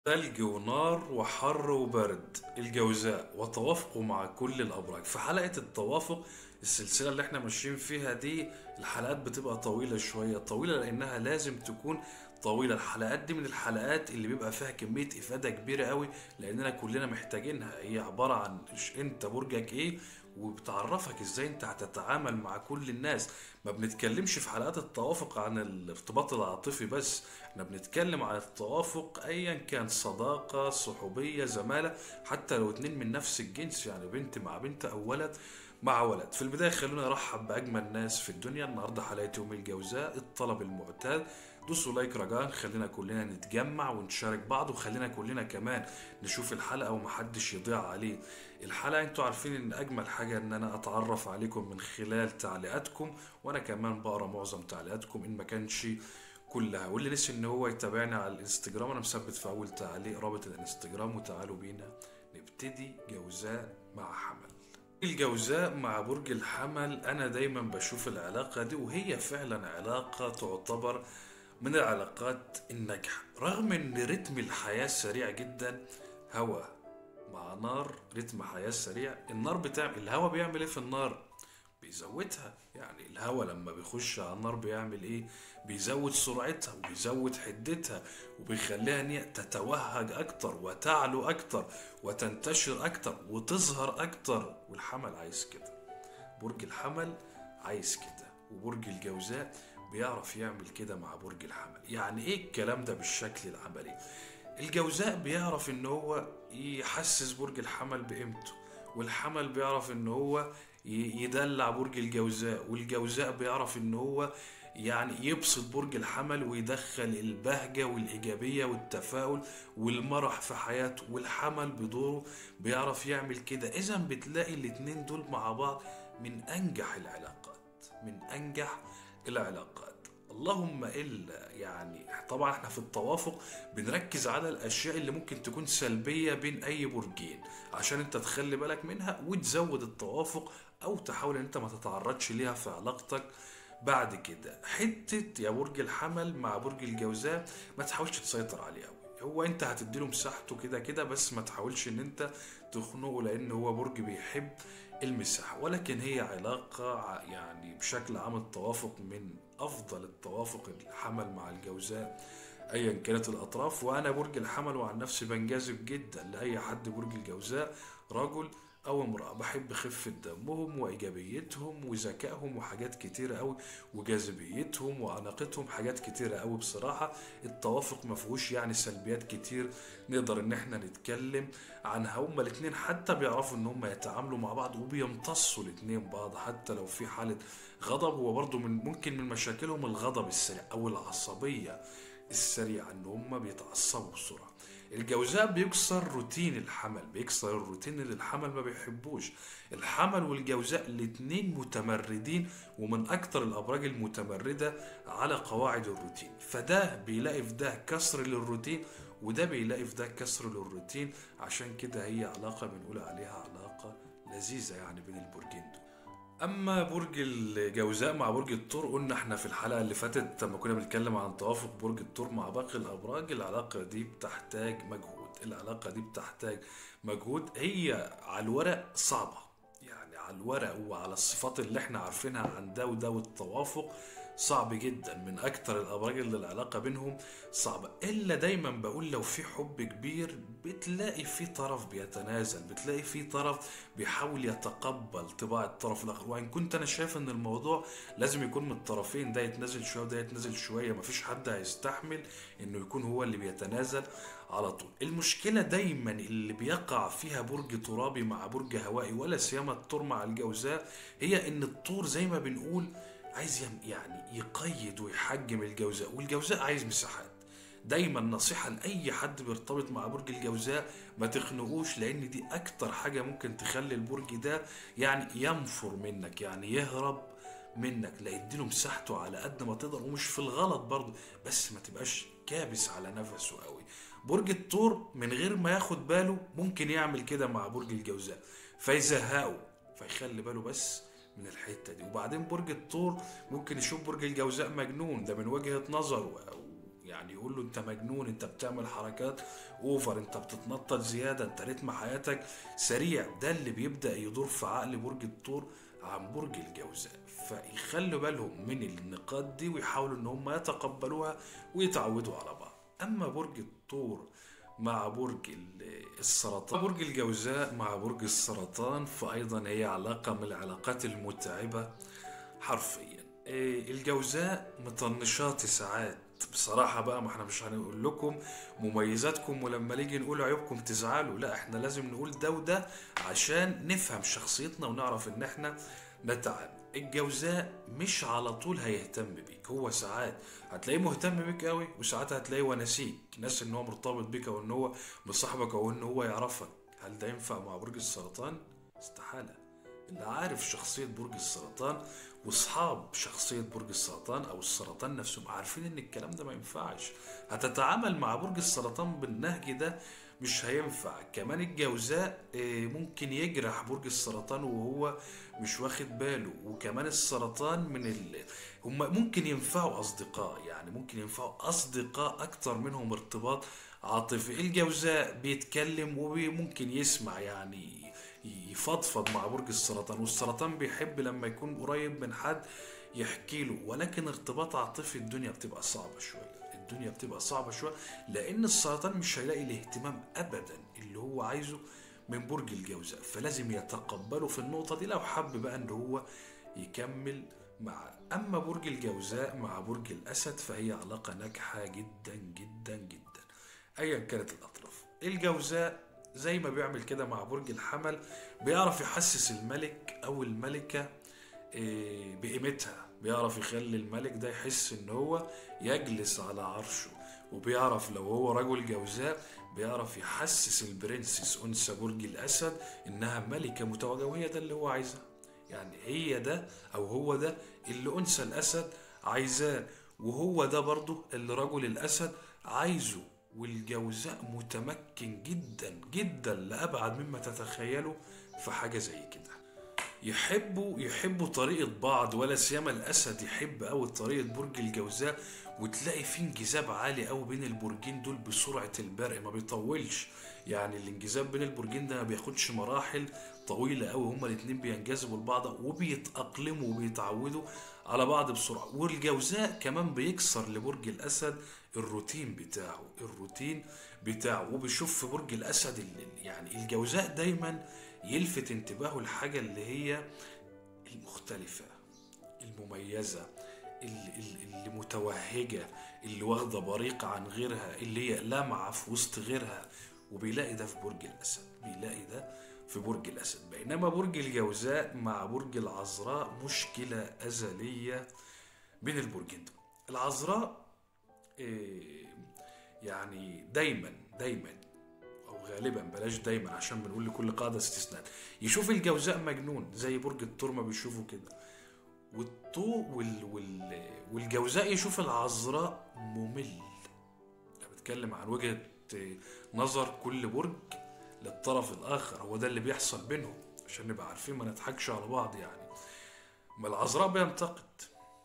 ثلج ونار وحر وبرد الجوزاء وتوافقوا مع كل الأبراج في حلقة التوافق السلسلة اللي احنا ماشيين فيها دي الحلقات بتبقى طويلة شوية طويلة لأنها لازم تكون طويلة الحلقات دي من الحلقات اللي بيبقى فيها كمية إفادة كبيرة قوي لأننا كلنا محتاجينها هي عبارة عن إيش انت برجك ايه وبتعرفك ازاي انت هتتعامل مع كل الناس ما بنتكلمش في حلقات التوافق عن الارتباط العاطفي بس احنا بنتكلم عن التوافق ايا كان صداقة صحوبية زمالة حتى لو اتنين من نفس الجنس يعني بنت مع بنت او ولد مع ولد في البداية خلونا نرحب بأجمل ناس في الدنيا النهاردة حلقة يوم الجوزاء الطلب المعتاد دوسوا لايك رجاء خلينا كلنا نتجمع ونشارك بعض وخلينا كلنا كمان نشوف الحلقة ومحدش يضيع عليه الحلقة انتوا عارفين ان اجمل حاجة ان انا اتعرف عليكم من خلال تعليقاتكم وانا كمان بقرا معظم تعليقاتكم ان ما كانش كلها واللي نسي ان هو يتابعني على الانستجرام انا مثبت في اول تعليق رابط الانستجرام وتعالوا بينا نبتدي جوزاء مع حمل الجوزاء مع برج الحمل انا دايما بشوف العلاقة دي وهي فعلا علاقة تعتبر من العلاقات الناجحة رغم ان رتم الحياة سريع جدا هوا مع نار رتم حياة سريع النار بتعمل الهوا بيعمل ايه في النار بيزودها يعني الهوا لما بيخش على النار بيعمل ايه بيزود سرعتها وبيزود حدتها وبيخليها ان هي تتوهج اكتر وتعلو اكتر وتنتشر اكتر وتظهر اكتر والحمل عايز كده برج الحمل عايز كده وبرج الجوزاء بيعرف يعمل كده مع برج الحمل يعني ايه الكلام ده بالشكل العملي الجوزاء بيعرف ان هو يحسس برج الحمل بقيمته والحمل بيعرف ان هو ي- يدلع برج الجوزاء والجوزاء بيعرف ان هو يعني يبسط برج الحمل ويدخل البهجة والإيجابية والتفاؤل والمرح في حياته والحمل بدوره بيعرف يعمل كده إذا بتلاقي الاتنين دول مع بعض من أنجح العلاقات من أنجح العلاقات اللهم الا يعني طبعا احنا في التوافق بنركز على الاشياء اللي ممكن تكون سلبيه بين اي برجين عشان انت تخلي بالك منها وتزود التوافق او تحاول ان انت ما تتعرضش ليها في علاقتك بعد كده حته يا برج الحمل مع برج الجوزاء ما تحاولش تسيطر عليه قوي هو انت هتديله مساحته كده كده بس ما تحاولش ان انت تخنقه لان هو برج بيحب المساحة ولكن هي علاقة ع- يعني بشكل عام التوافق من افضل التوافق الحمل مع الجوزاء ايا كانت الاطراف وانا برج الحمل وعن نفسي بنجذب جدا لاي حد برج الجوزاء رجل او امرأة بحب خفة دمهم وايجابيتهم وذكائهم وحاجات كتيرة قوي وجاذبيتهم وعناقتهم حاجات كتيرة قوي بصراحة التوافق ما فيهوش يعني سلبيات كتير نقدر ان احنا نتكلم عنها هما الاتنين حتى بيعرفوا ان هما يتعاملوا مع بعض وبيمتصوا الاتنين بعض حتى لو في حالة غضب هو برضو من ممكن من مشاكلهم الغضب السريع او العصبية السريعة ان هما بيتعصبوا بسرعة الجوزاء بيكسر روتين الحمل بيكسر الروتين اللي الحمل ما بيحبوش الحمل والجوزاء الاتنين متمردين ومن اكتر الابراج المتمردة على قواعد الروتين فده بيلاقي في ده كسر للروتين وده بيلاقي في ده كسر للروتين عشان كده هي علاقة بنقول عليها علاقة لذيذة يعني بين البرجين دول اما برج الجوزاء مع برج الثور قلنا احنا في الحلقه اللي فاتت لما كنا بنتكلم عن توافق برج الثور مع باقي الابراج العلاقه دي بتحتاج مجهود العلاقه دي بتحتاج مجهود هي على الورق صعبه يعني على الورق وعلى الصفات اللي احنا عارفينها عن ده وده والتوافق صعب جدا من اكتر الابراج اللي العلاقه بينهم صعبه الا دايما بقول لو في حب كبير بتلاقي في طرف بيتنازل بتلاقي في طرف بيحاول يتقبل طباع الطرف الاخر وان كنت انا شايف ان الموضوع لازم يكون من الطرفين ده يتنازل شويه وده يتنازل شويه مفيش حد هيستحمل انه يكون هو اللي بيتنازل على طول المشكله دايما اللي بيقع فيها برج ترابي مع برج هوائي ولا سيما الطور مع الجوزاء هي ان الطور زي ما بنقول عايز يم- يعني يقيد ويحجم الجوزاء والجوزاء عايز مساحات دايما نصيحة لأي حد بيرتبط مع برج الجوزاء ما تخنقوش لأن دي أكتر حاجة ممكن تخلي البرج ده يعني ينفر منك يعني يهرب منك لا اديله مساحته على قد ما تقدر ومش في الغلط برضه بس ما تبقاش كابس على نفسه قوي برج الثور من غير ما ياخد باله ممكن يعمل كده مع برج الجوزاء فيزهقه فيخلي باله بس من الحتة دي وبعدين برج الثور ممكن يشوف برج الجوزاء مجنون ده من وجهة نظره أو يعني يقول له انت مجنون انت بتعمل حركات اوفر انت بتتنطط زياده انت رتم حياتك سريع ده اللي بيبدا يدور في عقل برج الثور عن برج الجوزاء فيخلوا بالهم من النقاط دي ويحاولوا ان هم يتقبلوها ويتعودوا على بعض اما برج الثور مع برج ال- السرطان برج الجوزاء مع برج السرطان فايضا هي علاقه من العلاقات المتعبه حرفيا إيه، الجوزاء مطنشاتي ساعات بصراحة بقى ما احنا مش هنقول لكم مميزاتكم ولما نيجي نقول عيوبكم تزعلوا لا احنا لازم نقول ده وده عشان نفهم شخصيتنا ونعرف ان احنا نتعامل الجوزاء مش على طول هيهتم بيك هو ساعات هتلاقيه مهتم بيك قوي وساعات هتلاقيه ونسيك ناس ان هو مرتبط بيك او ان هو مصاحبك او ان هو يعرفك هل ده ينفع مع برج السرطان استحالة اللي عارف شخصية برج السرطان واصحاب شخصية برج السرطان او السرطان نفسهم عارفين ان الكلام ده ما ينفعش هتتعامل مع برج السرطان بالنهج ده مش هينفع كمان الجوزاء آه، ممكن يجرح برج السرطان وهو مش واخد باله وكمان السرطان من ال... هم ممكن ينفعوا اصدقاء يعني ممكن ينفعوا اصدقاء اكتر منهم ارتباط عاطفي الجوزاء بيتكلم وممكن يسمع يعني يفضفض مع برج السرطان والسرطان بيحب لما يكون قريب من حد يحكي له ولكن ارتباط عاطفي الدنيا بتبقى صعبة شوية الدنيا بتبقى صعبة شوية لأن السرطان مش هيلاقي الاهتمام أبدا اللي هو عايزه من برج الجوزاء فلازم يتقبله في النقطة دي لو حب بقى ان هو يكمل مع أما برج الجوزاء مع برج الأسد فهي علاقة ناجحة جدا جدا جدا أيا كانت الأطراف الجوزاء زي ما بيعمل كده مع برج الحمل بيعرف يحسس الملك أو الملكة إيه، بقيمتها بيعرف يخلي الملك ده يحس ان هو يجلس على عرشه وبيعرف لو هو رجل جوزاء بيعرف يحسس البرنسس انثى برج الاسد انها ملكه متوجه وهي ده اللي هو عايزها يعني هي ده او هو ده اللي انثى الاسد عايزاه وهو ده برضه اللي رجل الاسد عايزه والجوزاء متمكن جدا جدا لابعد مما تتخيلوا في حاجه زي كده يحبوا يحبوا طريقة بعض ولا سيما الأسد يحب أوي طريقة برج الجوزاء وتلاقي في انجذاب عالي أوي بين البرجين دول بسرعة البرق ما بيطولش يعني الانجذاب بين البرجين ده ما بياخدش مراحل طويلة أوي هما الاتنين بينجذبوا لبعض وبيتأقلموا وبيتعودوا على بعض بسرعة والجوزاء كمان بيكسر لبرج الأسد الروتين بتاعه الروتين بتاعه وبيشوف في برج الأسد ال- يعني الجوزاء دايما يلفت انتباهه الحاجة اللي هي المختلفة المميزة اللي, اللي متوهجة اللي واخدة بريق عن غيرها اللي هي لامعة في وسط غيرها وبيلاقي ده في برج الأسد بيلاقي ده في برج الأسد بينما برج الجوزاء مع برج العذراء مشكلة أزلية بين البرجين دول العذراء إيه، يعني دايما دايما او غالبا بلاش دايما عشان بنقول لكل قاعده استثناء يشوف الجوزاء مجنون زي برج الثور ما بيشوفوا كده والطو وال وال والجوزاء يشوف العذراء ممل أنا بتكلم عن وجهه نظر كل برج للطرف الاخر هو ده اللي بيحصل بينهم عشان نبقى عارفين ما نضحكش على بعض يعني ما العذراء بينتقد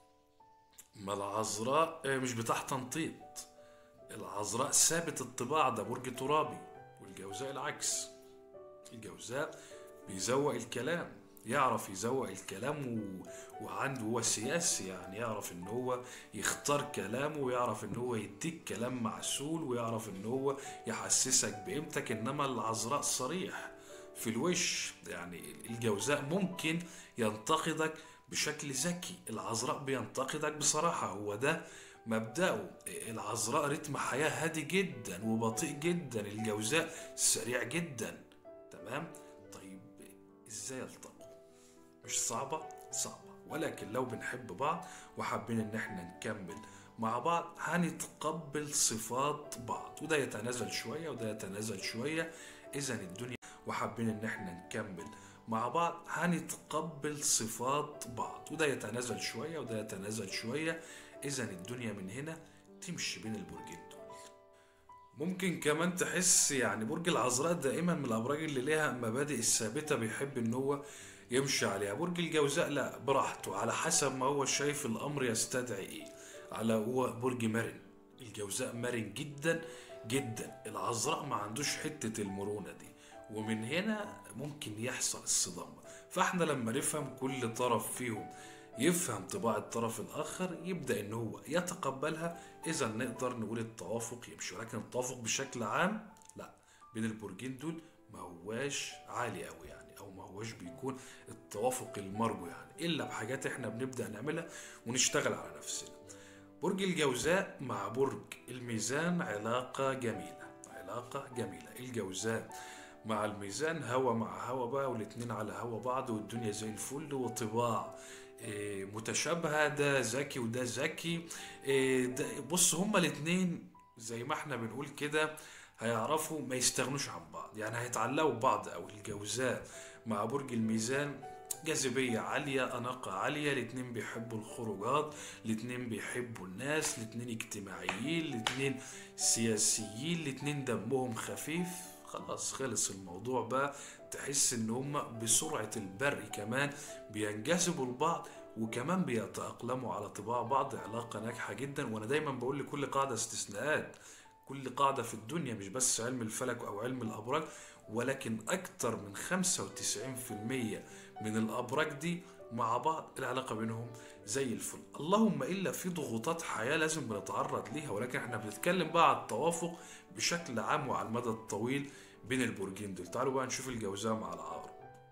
ما العذراء آه، مش بتاع تنطيط العذراء ثابت الطباع ده برج ترابي والجوزاء العكس الجوزاء بيزوق الكلام يعرف يزوق الكلام و... وعنده هو سياسي يعني يعرف ان هو يختار كلامه ويعرف ان هو يديك كلام معسول ويعرف ان هو يحسسك بقيمتك انما العذراء صريح في الوش يعني الجوزاء ممكن ينتقدك بشكل ذكي العذراء بينتقدك بصراحة هو ده مبدأه العذراء رتم حياة هادي جدا وبطيء جدا الجوزاء سريع جدا تمام طيب ازاي يلتقوا مش صعبة صعبة ولكن لو بنحب بعض وحابين ان احنا نكمل مع بعض هنتقبل صفات بعض وده يتنازل شوية وده يتنازل شوية اذا الدنيا وحابين ان احنا نكمل مع بعض هنتقبل صفات بعض وده يتنازل شوية وده يتنازل شوية اذا الدنيا من هنا تمشي بين البرجين دول ممكن كمان تحس يعني برج العذراء دائما من الابراج اللي ليها مبادئ الثابته بيحب ان هو يمشي عليها برج الجوزاء لا براحته على حسب ما هو شايف الامر يستدعي ايه على هو برج مرن الجوزاء مرن جدا جدا العذراء ما عندوش حتة المرونة دي ومن هنا ممكن يحصل الصدام فاحنا لما نفهم كل طرف فيهم يفهم طباع الطرف الآخر يبدأ إن هو يتقبلها إذا نقدر نقول التوافق يمشي ولكن التوافق بشكل عام لا بين البرجين دول ما هواش عالي قوي يعني أو ما هواش بيكون التوافق المرجو يعني إلا بحاجات إحنا بنبدأ نعملها ونشتغل على نفسنا برج الجوزاء مع برج الميزان علاقة جميلة علاقة جميلة الجوزاء مع الميزان هوا مع هوا بقى والاتنين على هوا بعض والدنيا زي الفل وطباع إيه، متشابهة ده ذكي وده ذكي إيه، ده بص هما الاتنين زي ما احنا بنقول كده هيعرفوا ما يستغنوش عن بعض يعني هيتعلقوا ببعض او الجوزاء مع برج الميزان جاذبية عالية أناقة عالية الاتنين بيحبوا الخروجات الاتنين بيحبوا الناس الاتنين اجتماعيين الاتنين سياسيين الاتنين دمهم خفيف خلاص خلص الموضوع بقى تحس ان هم بسرعة البرق كمان بينجذبوا لبعض وكمان بيتأقلموا على طباع بعض علاقة ناجحة جدا وانا دايما بقول لكل قاعدة استثناءات كل قاعدة في الدنيا مش بس علم الفلك او علم الابراج ولكن اكتر من 95% من الابراج دي مع بعض العلاقة بينهم زي الفل اللهم إلا في ضغوطات حياة لازم بنتعرض ليها ولكن احنا بنتكلم بقى على التوافق بشكل عام وعلى المدى الطويل بين البرجين دول تعالوا بقى نشوف الجوزاء مع العقرب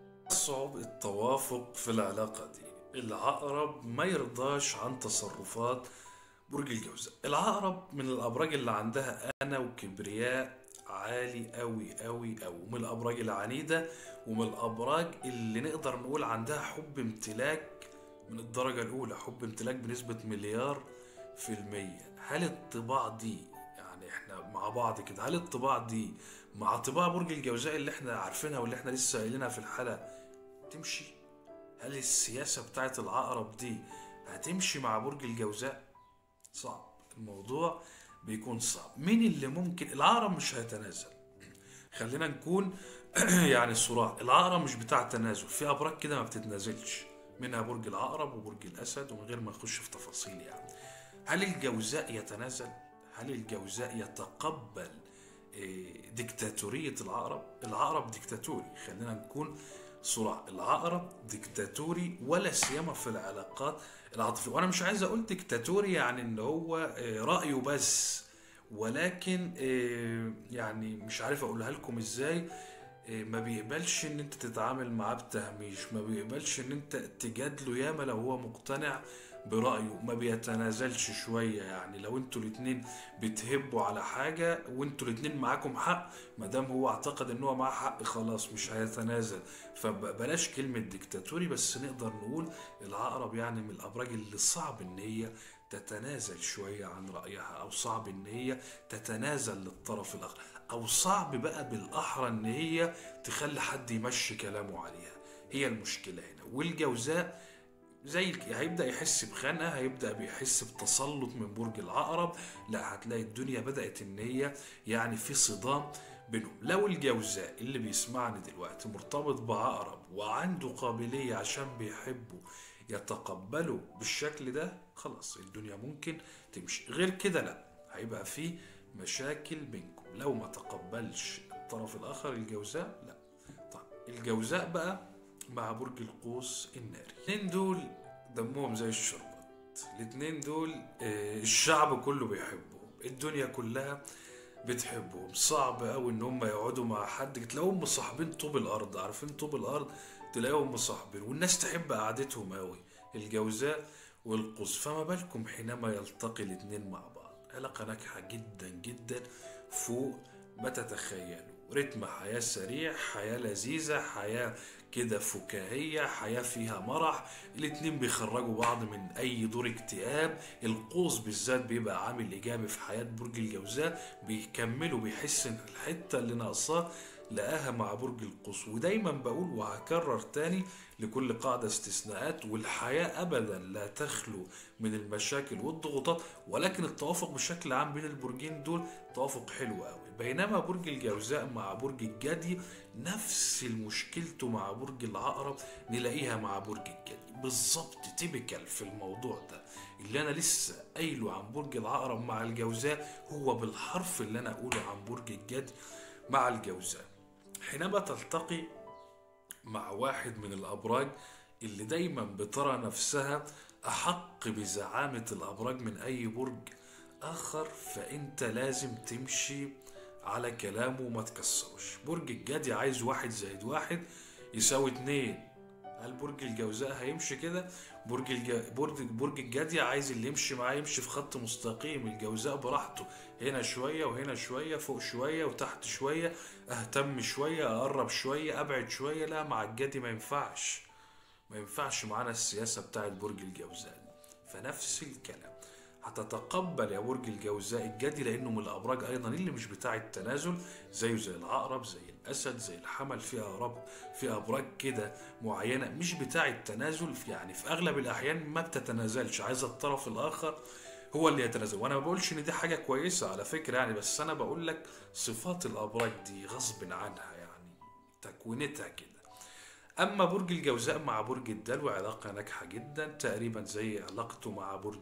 صعب التوافق في العلاقة دي العقرب ما يرضاش عن تصرفات برج الجوزاء العقرب من الأبراج اللي عندها أنا وكبرياء عالي قوي قوي قوي ومن الابراج العنيده ومن الابراج اللي نقدر نقول عندها حب امتلاك من الدرجه الاولى حب امتلاك بنسبه مليار في الميه هل الطباع دي يعني احنا مع بعض كده هل الطباع دي مع طباع برج الجوزاء اللي احنا عارفينها واللي احنا لسه قايلينها في الحلقه تمشي هل السياسه بتاعت العقرب دي هتمشي مع برج الجوزاء صعب الموضوع بيكون صعب مين اللي ممكن العقرب مش هيتنازل خلينا نكون يعني صراع العقرب مش بتاع تنازل في ابراج كده ما بتتنازلش منها برج العقرب وبرج الاسد ومن غير ما نخش في تفاصيل يعني هل الجوزاء يتنازل هل الجوزاء يتقبل إيه، ديكتاتورية العقرب العقرب ديكتاتوري خلينا نكون صراع العقرب ديكتاتوري ولا سيما في العلاقات العاطفية وانا مش عايز اقول ديكتاتوري يعني ان هو آه، رأيه بس ولكن آه، يعني مش عارف اقولها لكم ازاي آه، ما بيقبلش ان انت تتعامل معاه بتهميش ما بيقبلش ان انت تجادله ياما لو هو مقتنع برأيه ما بيتنازلش شوية يعني لو انتوا الاتنين بتهبوا على حاجة وانتوا الاتنين معاكم حق ما دام هو اعتقد ان هو معاه حق خلاص مش هيتنازل فبلاش كلمة ديكتاتوري بس نقدر نقول العقرب يعني من الابراج اللي صعب ان هي تتنازل شوية عن رأيها او صعب ان هي تتنازل للطرف الاخر او صعب بقى بالاحرى ان هي تخلي حد يمشي كلامه عليها هي المشكلة هنا والجوزاء زي الك- هيبدأ يحس بخنقة هيبدأ بيحس بتسلط من برج العقرب لا هتلاقي الدنيا بدأت ان هي يعني في صدام بينهم لو الجوزاء اللي بيسمعني دلوقتي مرتبط بعقرب وعنده قابلية عشان بيحبه يتقبله بالشكل ده خلاص الدنيا ممكن تمشي غير كده لا هيبقى في مشاكل بينكم لو ما تقبلش الطرف الآخر الجوزاء لا طيب الجوزاء بقى مع برج القوس الناري الاتنين دول دمهم زي الشربات الاتنين دول آه، الشعب كله بيحبهم الدنيا كلها بتحبهم صعب قوي ان هم يقعدوا مع حد تلاقيهم مصاحبين طوب الارض عارفين طوب الارض تلاقيهم مصاحبين والناس تحب قعدتهم قوي الجوزاء والقوس فما بالكم حينما يلتقي الاتنين مع بعض علاقة ناجحة جدا جدا فوق ما تتخيلوا رتم حياة سريع حياة لذيذة حياة كده فكاهية حياة فيها مرح الاتنين بيخرجوا بعض من أي دور اكتئاب القوس بالذات بيبقى عامل إيجابي في حياة برج الجوزاء بيكملوا بيحس إن الحتة اللي ناقصاه لقاها مع برج القوس ودايما بقول وهكرر تاني لكل قاعدة استثناءات والحياة أبدا لا تخلو من المشاكل والضغوطات ولكن التوافق بشكل عام بين البرجين دول توافق حلو قوي بينما برج الجوزاء مع برج الجدي نفس مشكلته مع برج العقرب نلاقيها مع برج الجدي بالظبط تيبيكال في الموضوع ده اللي انا لسه قايله عن برج العقرب مع الجوزاء هو بالحرف اللي انا اقوله عن برج الجدي مع الجوزاء حينما تلتقي مع واحد من الابراج اللي دايما بترى نفسها احق بزعامه الابراج من اي برج اخر فانت لازم تمشي على كلامه وما تكسروش برج الجدي عايز واحد زائد واحد يساوي اتنين هل برج الجوزاء هيمشي كده برج الج... برج برج الجدي عايز اللي يمشي معاه يمشي في خط مستقيم الجوزاء براحته هنا شويه وهنا شويه فوق شويه وتحت شويه اهتم شويه اقرب شويه ابعد شويه لا مع الجدي ما ينفعش ما ينفعش معانا السياسه بتاعت برج الجوزاء دي. فنفس الكلام هتتقبل يا برج الجوزاء الجدي لانه من الابراج ايضا اللي مش بتاع التنازل زيه زي العقرب زي الاسد زي الحمل في ابراج في ابراج كده معينه مش بتاع التنازل في- يعني في اغلب الاحيان ما بتتنازلش عايزه الطرف الاخر هو اللي يتنازل وانا ما بقولش ان دي حاجه كويسه على فكره يعني بس انا بقول لك صفات الابراج دي غصب عنها يعني تكوينتها كده اما برج الجوزاء مع برج الدلو علاقه ناجحه جدا تقريبا زي علاقته مع برج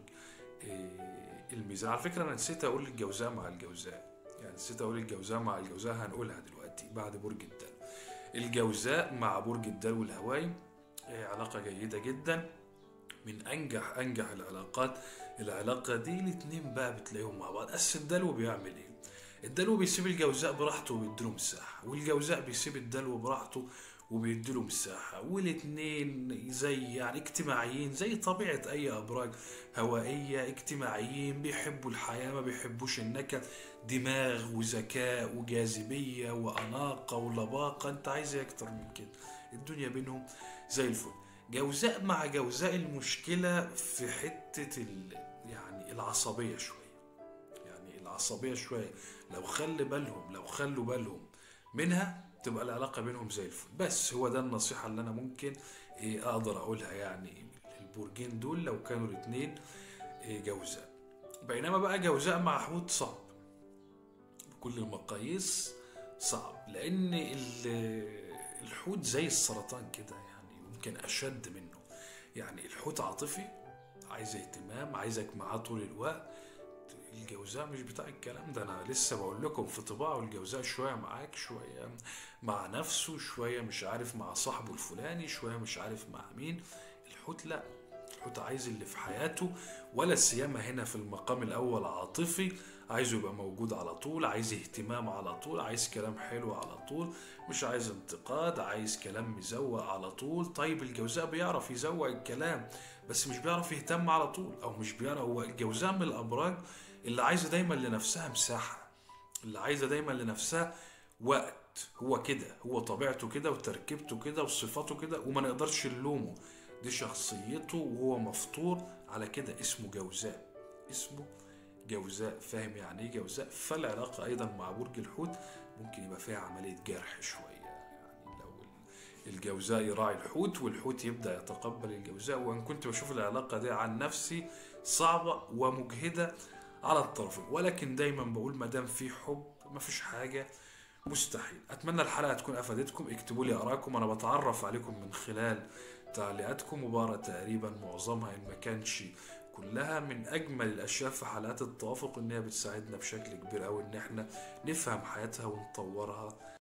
إيه، الميزان على فكره انا نسيت اقول الجوزاء مع الجوزاء يعني نسيت اقول الجوزاء مع الجوزاء هنقولها دلوقتي بعد برج الدلو الجوزاء مع برج الدلو الهوائي إيه، علاقه جيده جدا من انجح انجح العلاقات العلاقه دي الاتنين بقى بتلاقيهم مع بعض بس الدلو بيعمل ايه الدلو بيسيب الجوزاء براحته وبيديله مساحه والجوزاء بيسيب الدلو براحته وبيديله مساحة والاتنين زي يعني اجتماعيين زي طبيعة أي أبراج هوائية اجتماعيين بيحبوا الحياة ما بيحبوش النكد دماغ وذكاء وجاذبية وأناقة ولباقة أنت عايز إيه أكتر من كده الدنيا بينهم زي الفل جوزاء مع جوزاء المشكلة في حتة ال يعني العصبية شوية يعني العصبية شوية لو خلي بالهم لو خلوا بالهم منها تبقى العلاقة بينهم زي الفل بس هو ده النصيحة اللي أنا ممكن إيه، أقدر أقولها يعني البرجين دول لو كانوا الاتنين إيه، جوزاء بينما بقى جوزاء مع حوت صعب بكل المقاييس صعب لأن ال- الحوت زي السرطان كده يعني يمكن أشد منه يعني الحوت عاطفي عايز اهتمام عايزك معاه طول الوقت الجوزاء مش بتاع الكلام ده انا لسه بقول لكم في طباعه الجوزاء شويه معاك شويه مع نفسه شويه مش عارف مع صاحبه الفلاني شويه مش عارف مع مين الحوت لا الحوت عايز اللي في حياته ولا سيما هنا في المقام الاول عاطفي عايزه يبقى موجود على طول عايز اهتمام على طول عايز كلام حلو على طول مش عايز انتقاد عايز كلام مزوق على طول طيب الجوزاء بيعرف يزوق الكلام بس مش بيعرف يهتم على طول او مش بيعرف هو الجوزاء من الابراج اللي عايزه دايما لنفسها مساحه اللي عايزه دايما لنفسها وقت هو كده هو طبيعته كده وتركيبته كده وصفاته كده وما نقدرش نلومه دي شخصيته وهو مفطور على كده اسمه جوزاء اسمه جوزاء فاهم يعني ايه جوزاء فالعلاقة ايضا مع برج الحوت ممكن يبقى فيها عملية جرح شوية يعني لو الجوزاء يراعي الحوت والحوت يبدأ يتقبل الجوزاء وان كنت بشوف العلاقة دي عن نفسي صعبة ومجهدة على الطرفين ولكن دايما بقول ما دام في حب ما فيش حاجة مستحيل اتمنى الحلقه تكون افادتكم اكتبوا لي ارائكم انا بتعرف عليكم من خلال تعليقاتكم وبقرا تقريبا معظمها ان ما كانش كلها من اجمل الاشياء في حلقات التوافق ان هي بتساعدنا بشكل كبير قوي ان احنا نفهم حياتها ونطورها